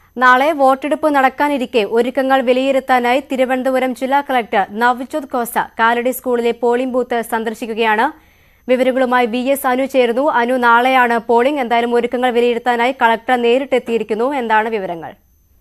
നാളെ വോട്ടെടുപ്പ് നടക്കാനിരിക്കെ ഒരുക്കങ്ങൾ വിലയിരുത്താനായി തിരുവനന്തപുരം ജില്ലാ കളക്ടർ നവ്ജോത് ഖോസ കാലടി സ്കൂളിലെ പോളിംഗ് ബൂത്ത് സന്ദർശിക്കുകയാണ് വിവരങ്ങളുമായി വി എസ് അനു ചേരുന്നു അനു നാളെയാണ് പോളിംഗ് എന്തായാലും ഒരുക്കങ്ങൾ വിലയിരുത്താനായി കളക്ടർ നേരിട്ടെത്തിയിരിക്കുന്നു എന്താണ് വിവരങ്ങൾ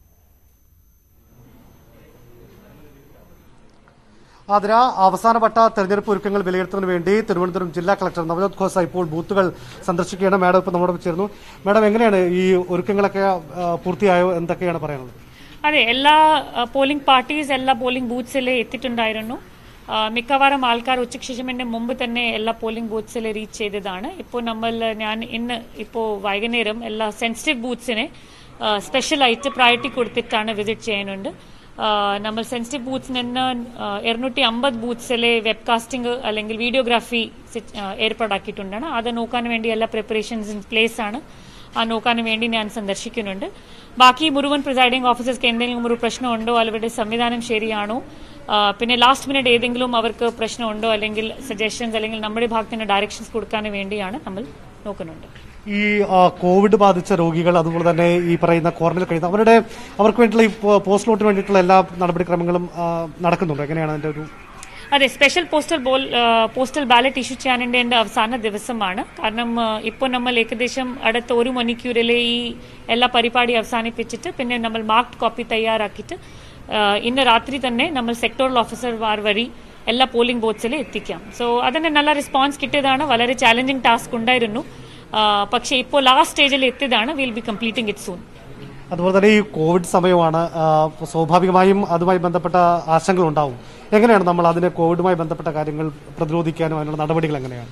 അതിന് അവസാനവട്ട തെരഞ്ഞെടുപ്പ് ഒരുക്കങ്ങൾ വിലയിരുത്തുന്നതിന് വേണ്ടി തിരുവനന്തപുരം ജില്ലാ കളക്ടർ നവജോത് ഖോസ ഇപ്പോൾ ബൂത്തുകൾ സന്ദർശിക്കുകയാണ് മാഡം ഇപ്പോൾ നമ്മുടെ ചേർന്നു മാഡം എങ്ങനെയാണ് ഈ ഒരുക്കങ്ങളൊക്കെ ആ, പൂർത്തിയായോ എന്തൊക്കെയാണ് പറയാനുള്ളത് അതെ എല്ലാ പോളിംഗ് പാർട്ടീസ് എല്ലാ പോളിംഗ് ബൂത്ത്സിൽ എത്തിയിട്ടുണ്ടായിരുന്നു ആ, മിക്കവാറും ആൾക്കാർ ഉച്ചയ്ക്ക് ശേഷമിന്റെ മുമ്പ് തന്നെ എല്ലാ പോളിംഗ് ബൂത്ത്സിൽ റീച്ച് ചെയ്തതാണ് ഇപ്പോൾ നമ്മൾ ഞാൻ ഇന്ന് ഇപ്പോൾ വൈകുന്നേരം എല്ലാ സെൻസിറ്റീവ് ബൂത്ത്സിനെ സ്പെഷ്യലായിട്ട് പ്രയോറിറ്റി കൊടുത്തിട്ടാണ് വിസിറ്റ് ചെയ്യുന്നുണ്ട് ആ, നമ്മൾ സെൻസിറ്റീവ് ബൂത്ത്സ് നിന്ന് ഇരുന്നൂറ്റി അമ്പത് ബൂത്ത്സിലെ വെബ്കാസ്റ്റിംഗ് അല്ലെങ്കിൽ വീഡിയോഗ്രാഫി ഏർപ്പാടാക്കിയിട്ടുണ്ടാണ് അത് നോക്കാൻ വേണ്ടി എല്ലാ പ്രിപ്പറേഷൻസ് ഇൻ പ്ലേസ് ആണ് ആ നോക്കാൻ വേണ്ടി ഞാൻ സന്ദർശിക്കുന്നുണ്ട് ബാക്കി മുഴുവൻ പ്രിസൈഡിംഗ് ഓഫീസേഴ്സ്ക്ക് എന്തെങ്കിലും ഒരു പ്രശ്നമുണ്ടോ അവരുടെ സംവിധാനം ശരിയാണോ ആ, പിന്നെ ലാസ്റ്റ് മിനിറ്റ് ഏതെങ്കിലും അവർക്ക് പ്രശ്നമുണ്ടോ അല്ലെങ്കിൽ സജഷൻസ് അല്ലെങ്കിൽ നമ്മുടെ ഭാഗത്ത് നിന്ന് ഡയറക്ഷൻസ് കൊടുക്കാൻ വേണ്ടിയാണ് നമ്മൾ നോക്കുന്നുണ്ട് ഈ ആ, കോവിഡ് ബാധിച്ച രോഗികൾ അതുപോലെ തന്നെ ഈ പറയുന്ന ക്വാറന്റൈനിൽ കഴിയുന്ന അവരുടെ അവർക്ക് വേണ്ടിയിട്ടുള്ള ഈ പോ- പോസ്റ്റ് വോട്ടിന് വേണ്ടിയിട്ടുള്ള എല്ലാ നടപടിക്രമങ്ങളും ആ, നടക്കുന്നുണ്ടോ എങ്ങനെയാണ് അതിന്റെ ഒരു അതെ സ്പെഷ്യൽ പോസ്റ്റൽ ബോൾ പോസ്റ്റൽ ബാലറ്റ് ഇഷ്യൂ ചെയ്യാനിൻ്റെ അവസാന ദിവസമാണ് കാരണം ഇപ്പോൾ നമ്മൾ ഏകദേശം അടുത്ത ഒരു മണിക്കൂറിൽ ഈ എല്ലാ പരിപാടി അവസാനിപ്പിച്ചിട്ട് പിന്നെ നമ്മൾ മാർക്ക് കോപ്പി തയ്യാറാക്കിയിട്ട് ആ, ഇന്ന് രാത്രി തന്നെ നമ്മൾ സെക്ടറൽ ഓഫീസർമാർ വഴി എല്ലാ പോളിംഗ് ബൂത്ത്സിൽ എത്തിക്കാം സോ അതിന് നല്ല റെസ്പോൺസ് കിട്ടിയതാണ് വളരെ ചാലഞ്ചിങ് ടാസ്ക് ഉണ്ടായിരുന്നു ആ, പക്ഷേ ഇപ്പോൾ ലാസ്റ്റ് സ്റ്റേജിൽ എത്തിയതാണ് will be completing it soon അതുപോലെ തന്നെ ഈ കോവിഡ് സമയമാണ് ആ, സ്വാഭാവികമായും അതുമായി ബന്ധപ്പെട്ട ആശങ്കകൾ ഉണ്ടാവും എങ്ങനെയാണ് നമ്മൾ അതിന് കോവിഡുമായി ബന്ധപ്പെട്ട കാര്യങ്ങൾ പ്രതിരോധിക്കാനും അതിനുള്ള നടപടികൾ എങ്ങനെയാണ്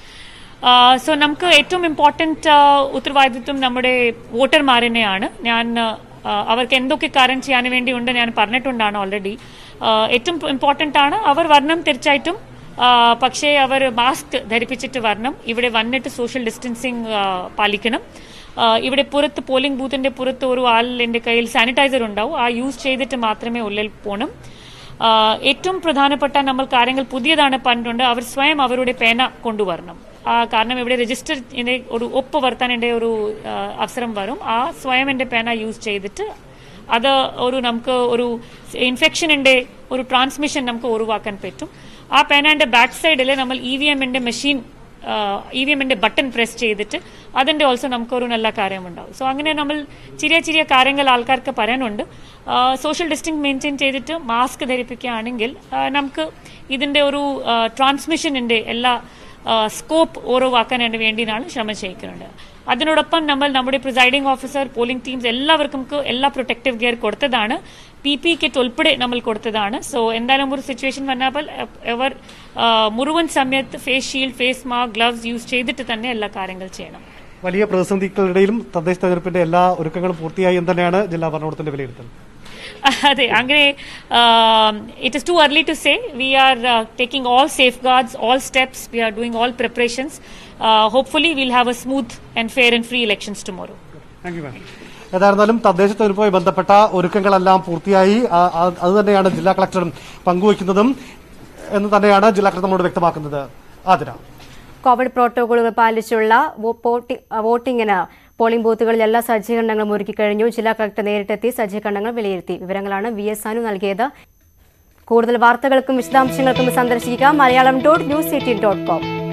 സോ നമുക്ക് ഏറ്റവും ഇമ്പോർട്ടൻറ്റ് ഉത്തരവാദിത്വം നമ്മുടെ വോട്ടർമാരിനെയാണ് ഞാൻ ആ, അവർക്ക് എന്തൊക്കെ കാര്യം ചെയ്യാൻ വേണ്ടിയുണ്ട് ഞാൻ പറഞ്ഞിട്ടുണ്ടാണ് ഓൾറെഡി ഏറ്റവും ഇമ്പോർട്ടൻ്റ് ആണ് അവർ വരണം തീർച്ചയായിട്ടും ആ, പക്ഷേ അവർ മാസ്ക് ധരിപ്പിച്ചിട്ട് വരണം ഇവിടെ വന്നിട്ട് സോഷ്യൽ ഡിസ്റ്റൻസിങ് പാലിക്കണം ആ, ഇവിടെ പുറത്ത് പോളിംഗ് ബൂത്തിന്റെ പുറത്ത് ഒരു ആളിൻ്റെ കയ്യിൽ സാനിറ്റൈസർ ഉണ്ടാവും ആ യൂസ് ചെയ്തിട്ട് മാത്രമേ ഉള്ളിൽ പോകണം ആ, ഏറ്റവും പ്രധാനപ്പെട്ട നമ്മൾ കാര്യങ്ങൾ പുതിയതാണ് പറഞ്ഞിട്ടുണ്ട് അവർ സ്വയം അവരുടെ പേന കൊണ്ടുവരണം ആ, കാരണം ഇവിടെ രജിസ്റ്റർ ഒരു ഒപ്പ് വരുത്താനിൻ്റെ ഒരു ആ, അവസരം വരും ആ സ്വയം എൻ്റെ പേന യൂസ് ചെയ്തിട്ട് അത് ഒരു നമുക്ക് ഒരു ഇൻഫെക്ഷനിൻ്റെ ഒരു ട്രാൻസ്മിഷൻ നമുക്ക് ഒഴിവാക്കാൻ പറ്റും ആ പേനയുടെ ബാക്ക് സൈഡിൽ നമ്മൾ ഇ വി എമ്മിൻ്റെ മെഷീൻ ഇ വി എമ്മിൻ്റെ ബട്ടൺ പ്രസ് ചെയ്തിട്ട് അതിൻ്റെ ഓൾസോ നമുക്കൊരു നല്ല കാര്യമുണ്ടാവും സോ അങ്ങനെ നമ്മൾ ചെറിയ ചെറിയ കാര്യങ്ങൾ ആൾക്കാർക്ക് പറയാനുണ്ട് സോഷ്യൽ ഡിസ്റ്റൻസ് മെയിൻറ്റെയിൻ ചെയ്തിട്ട് മാസ്ക് ധരിപ്പിക്കുകയാണെങ്കിൽ ആ, നമുക്ക് ഇതിൻ്റെ ഒരു ട്രാൻസ്മിഷനിൻ്റെ എല്ലാ സ്കോപ്പ് ഓരോവാക്കാൻ വേണ്ടിയാണ് ശ്രമം ചെയ്യിക്കുന്നുണ്ട് അതിനോടൊപ്പം നമ്മൾ നമ്മുടെ പ്രിസൈഡിംഗ് ഓഫീസർ പോളിംഗ് ടീംസ് എല്ലാവർക്കും എല്ലാ പ്രൊട്ടക്റ്റീവ് ഗിയർ കൊടുത്തതാണ് പി പി കിറ്റ് ഉൾപ്പെടെ നമ്മൾ കൊടുത്തതാണ് സോ എന്തായാലും ഒരു സിറ്റുവേഷൻ വന്നപ്പോൾ അവർ ആ, മുഴുവൻ സമയത്ത് face shield face mask gloves use ചെയ്തിട്ട് തന്നെ എല്ലാ കാര്യങ്ങൾ ചെയ്യണം വലിയ പ്രതിസന്ധികളുടെയിലും തദ്ദേശ തെരഞ്ഞെടുപ്പിന്റെ എല്ലാ ഒരുക്കങ്ങളും പൂർത്തിയായി എന്ന് തന്നെയാണ് ജില്ലാ ഭരണകൂടത്തിന്റെ വിലയിരുത്തൽ അതെ അങ്ങനെ it is too early to say we are taking all safeguards all steps we are doing all preparations hopefully will have a smooth and fair and free elections tomorrow thank you ma'am ഏതായിരുന്നാലും തദ്ദേശ തെരഞ്ഞെടുപ്പുമായി ബന്ധപ്പെട്ട ഒരുക്കങ്ങളെല്ലാം പൂർത്തിയായി ആ- ആ- അത് തന്നെയാണ് ജില്ലാ കളക്ടറും പങ്കുവയ്ക്കുന്നതും എന്ന് തന്നെയാണ് ജില്ലാ കളക്ടർ നമ്മോട് വ്യക്തമാക്കുന്നത് ആതിര കോവിഡ് പ്രോട്ടോകോളുകൾ പാലിച്ചുള്ള വോ- പോട്ടി- വോട്ടിംഗിന് പോളിംഗ് ബൂത്തുകളിൽ എല്ലാ സജ്ജീകരണങ്ങളും ഒരുക്കി കഴിഞ്ഞു ജില്ലാ കളക്ടർ നേരിട്ടെത്തി സജ്ജീകരണങ്ങൾ വിലയിരുത്തി വിവരങ്ങളാണ് വി എസ് അനു നൽകിയത് കൂടുതൽ വാർത്തകൾക്കും വിശദാംശങ്ങൾക്കും സന്ദർശിക്കുക Malayalam dot news eighteen dot com